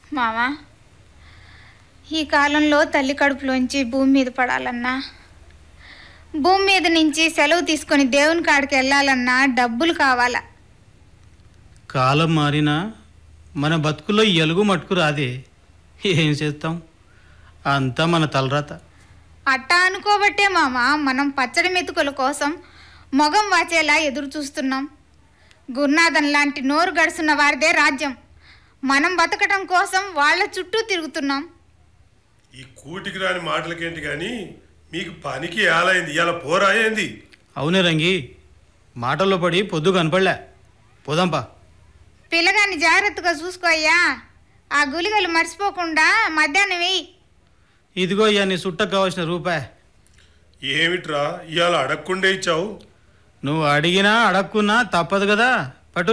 మావా ఈ కాలంలో తల్లి కడుపులోంచి భూమి మీద పడాలన్నా భూమి మీద నుంచి సెలవు తీసుకొని దేవుని కాడికి వెళ్ళాలన్నా డబ్బులు కావాలా కాలం మారినా మన బతుకులో ఎలుగు మట్టుకు రాదే ఏం చేస్తాం అంతా మన తలరాత అట్టా అనుకోబట్టే మామ మనం పచ్చడి మెతుకుల కోసం మొగం వాచేలా ఎదురు చూస్తున్నాం గురునాథన్ లాంటి నోరు గడుస్తున్న వారిదే రాజ్యం మనం బతకటం కోసం వాళ్ళ చుట్టూ తిరుగుతున్నాం ఈ కూటికి రాని మాటలకేంటి కానీ మీకు పనికి ఏలైంది ఇలా పోరాయింది అవునే రంగి మాటల్లో పడి పొద్దు కనపడలే పోదాంపా పిల్లగాన్ని జాగ్రత్తగా చూసుకోయ్యా ఆ గులిగలు మర్చిపోకుండా మధ్యాహ్నం వెయ్యి ఇదిగో ఇక నీ సుట్టకు కావాల్సిన రూపాయి ఏమిట్రా ఇవాళ అడగకుండా ఇచ్చావు నువ్వు అడిగినా అడక్కున్నా తప్పదు కదా పటు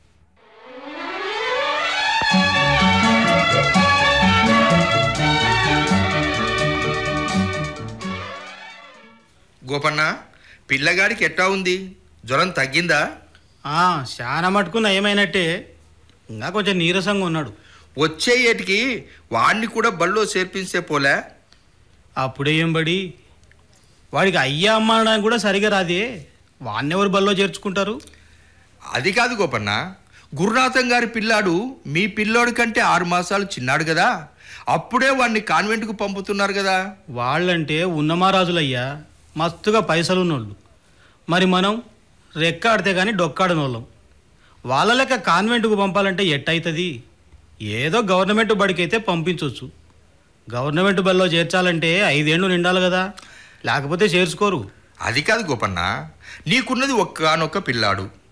గోపన్న పిల్లగాడికి ఎట్టా ఉంది జ్వరం తగ్గిందా ఆ, చాలా మటుకు నయమైనట్టే ఇంకా కొంచెం నీరసంగా ఉన్నాడు వచ్చే ఏటికి వాణ్ణి కూడా బళ్ళో చేర్పించే పోలే అప్పుడే ఏం బడి వాడికి అయ్యా అమ్మ అనడానికి కూడా సరిగా రాదే వాన్నెవరు బల్లో చేర్చుకుంటారు అది కాదు గోపన్న గురునాథం గారి పిల్లాడు మీ పిల్లోడి కంటే ఆరు మాసాలు చిన్నాడు కదా అప్పుడే వాణ్ణి కాన్వెంట్కు పంపుతున్నారు కదా వాళ్ళంటే ఉన్నమారాజులయ్యా మస్తుగా పైసలు ఉన్నోళ్ళు మరి మనం రెక్కాడితే కానీ డొక్కాడనోళ్ళం వాళ్ళ లెక్క కాన్వెంట్కు పంపాలంటే ఎట్టయితుంది ఏదో గవర్నమెంట్ బడికైతే పంపించవచ్చు గవర్నమెంట్ బల్లో చేర్చాలంటే ఐదేళ్ళు నిండాలి కదా లేకపోతే చేర్చుకోరు అది కాదు గోపన్న నీకున్నది ఒక్కనొక్క పిల్లాడు